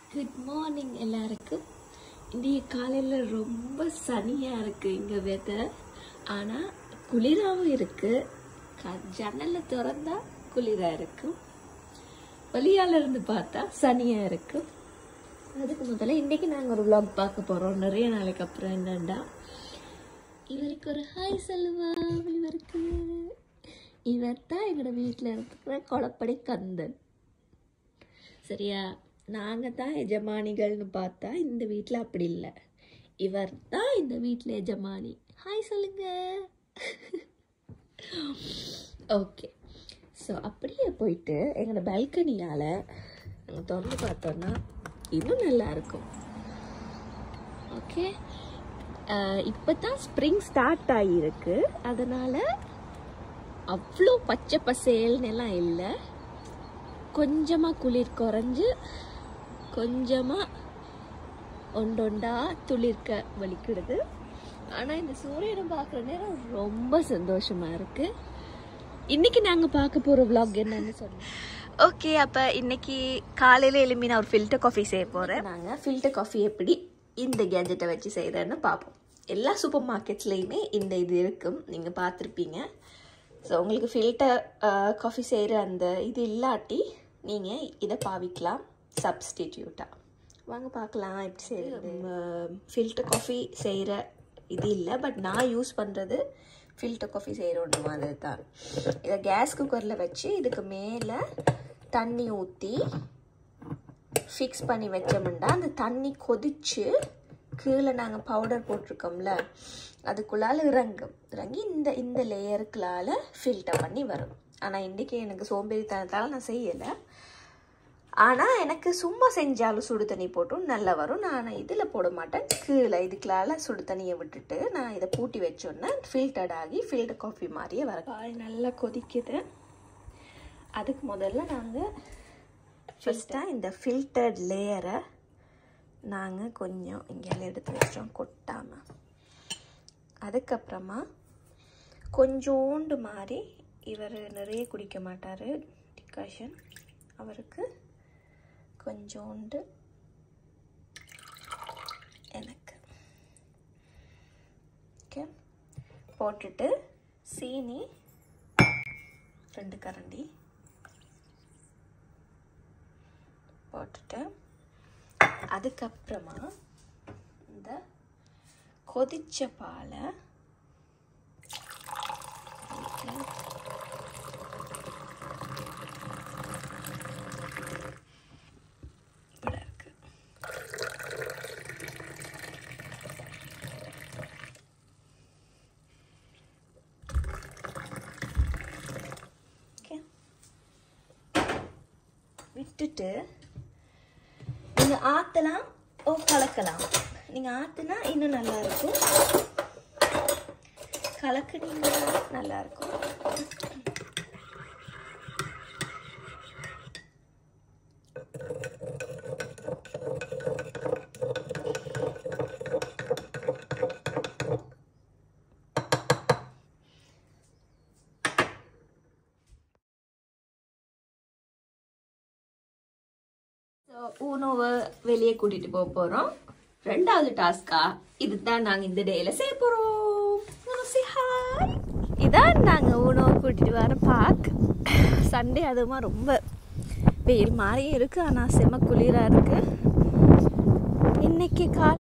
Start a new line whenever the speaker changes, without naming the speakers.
good morning எல்லாருக்கும் இன்றைய காலையில் ரொம்ப சனியாக இருக்குது இங்கே வெதர் ஆனால் குளிராகவும் இருக்குது க ஜன்னலை திறந்தா குளிராக இருக்கும் வெளியால இருந்து பார்த்தா சனியாக இருக்கும் அதுக்கு முதல்ல இன்றைக்கி நாங்கள் ஒரு vlog பார்க்க போகிறோம் நிறைய நாளைக்கு அப்புறம் என்னண்டா இவருக்கு ஒரு ஹாய் சொல்லுவா இவருக்கு இவர் தான் எங்களோட வீட்டில் இருக்கிற கொலப்படி கந்தன் சரியா நாங்கள் தான் எஜமானிகள்னு பார்த்தா இந்த வீட்டில் அப்படி இல்லை இவர் தான் இந்த வீட்டில் எஜமானி ஹாய் சொல்லுங்க ஓகே ஸோ அப்படியே போயிட்டு எங்களோட பால்கனியால் நாங்கள் திறந்து பார்த்தோன்னா இன்னும் நல்லா இருக்கும் ஓகே இப்போ தான் ஸ்ப்ரிங் ஸ்டார்ட் ஆகியிருக்கு அதனால் அவ்வளோ பச்சை பசேல்னு எல்லாம் இல்லை கொஞ்சமாக குளிர் குறைஞ்சு கொஞ்சமாக ஒண்டொண்டா துளிர்க்க வலிக்கிடுது ஆனால் இந்த சூரியனை பார்க்குற நேரம் ரொம்ப சந்தோஷமாக இருக்குது இன்னைக்கு நாங்கள் பார்க்க போகிற vlog என்னன்னு சொன்னோம்
ஓகே அப்போ இன்னைக்கு காலையில் எழும்பி நான் ஒரு ஃபில்டர் காஃபி செய்ய போகிறேன்
நாங்கள் ஃபில்டர் காஃபி எப்படி இந்த கேஜெட்டை வச்சு செய்கிறேன்னு பார்ப்போம் எல்லா சூப்பர் மார்க்கெட்ஸ்லேயுமே இந்த இது இருக்கும் நீங்கள் பார்த்துருப்பீங்க ஸோ உங்களுக்கு ஃபில்டர் காஃபி செய்கிற அந்த இது இல்லாட்டி நீங்கள் இதை பாவிக்கலாம் சப்ஸ்டிடியூட்டாக வாங்க பார்க்கலாம் எப்படி செய்கிறது ஃபில்டர் காஃபி செய்கிற இது இல்லை பட் நான் யூஸ் பண்ணுறது ஃபில்டர் காஃபி செய்கிற ஒன்று மாதிரி தான் இதை கேஸ் குக்கரில் வச்சு இதுக்கு மேலே தண்ணி ஊற்றி ஃபிக்ஸ் பண்ணி வச்சோம்னா அந்த தண்ணி கொதிச்சு கீழே நாங்கள் பவுடர் போட்டிருக்கோம்ல அதுக்குள்ளால இறங்கும் இறங்கி இந்த இந்த லேயருக்குள்ளால ஃபில்டர் பண்ணி வரும் ஆனால் இன்றைக்கி எனக்கு சோம்பேறித்தனத்தால் நான் செய்யலை ஆனால் எனக்கு சும்மா செஞ்சாலும் சுடு தண்ணி போட்டும் நல்லா வரும் நான் இதில் போட மாட்டேன் கீழே இதுக்குள்ளால சுடு தண்ணியை விட்டுட்டு நான் இதை பூட்டி வச்சோன்னே ஃபில்டர்ட் ஆகி ஃபில்டர் காஃபி மாதிரியே வர பால் நல்லா கொதிக்குது அதுக்கு முதல்ல நாங்கள் ஃபஸ்ட்டாக இந்த ஃபில்டர்ட் லேயரை நாங்கள் கொஞ்சம் இங்கேயால எடுத்து வச்சிட்டோம் கொட்டாமல் அதுக்கப்புறமா கொஞ்சோண்டு மாதிரி இவர் நிறைய குடிக்க மாட்டார் டிகாஷன் அவருக்கு கொஞ்சோண்டு எனக்கு ஓகே போட்டுட்டு சீனி ரெண்டு கரண்டி போட்டுட்டு அதுக்கப்புறமா இந்த கொதிச்ச பாலை இப்படி இருக்கு ஓகே விட்டுட்டு நீங்கள் ஆற்றலாம் ஓ கலக்கலாம் நீங்கள் ஆற்றுனா இன்னும் நல்லா இருக்கும் கலக்குனீங்கன்னா நல்லா இருக்கும் ஊனோவை வெளியே கூட்டிட்டு போக போறோம் ரெண்டாவது டாஸ்கா இதுதான் நாங்க இந்த டேல செய்ய போறோம் ஹாய்
இதான் நாங்கள் ஊனவை கூட்டிகிட்டு வர பார்க் சண்டே அதுவுமா ரொம்ப வெயில் மாதிரி இருக்குது ஆனால் செம குளிராக இருக்குது இன்னைக்கு கால்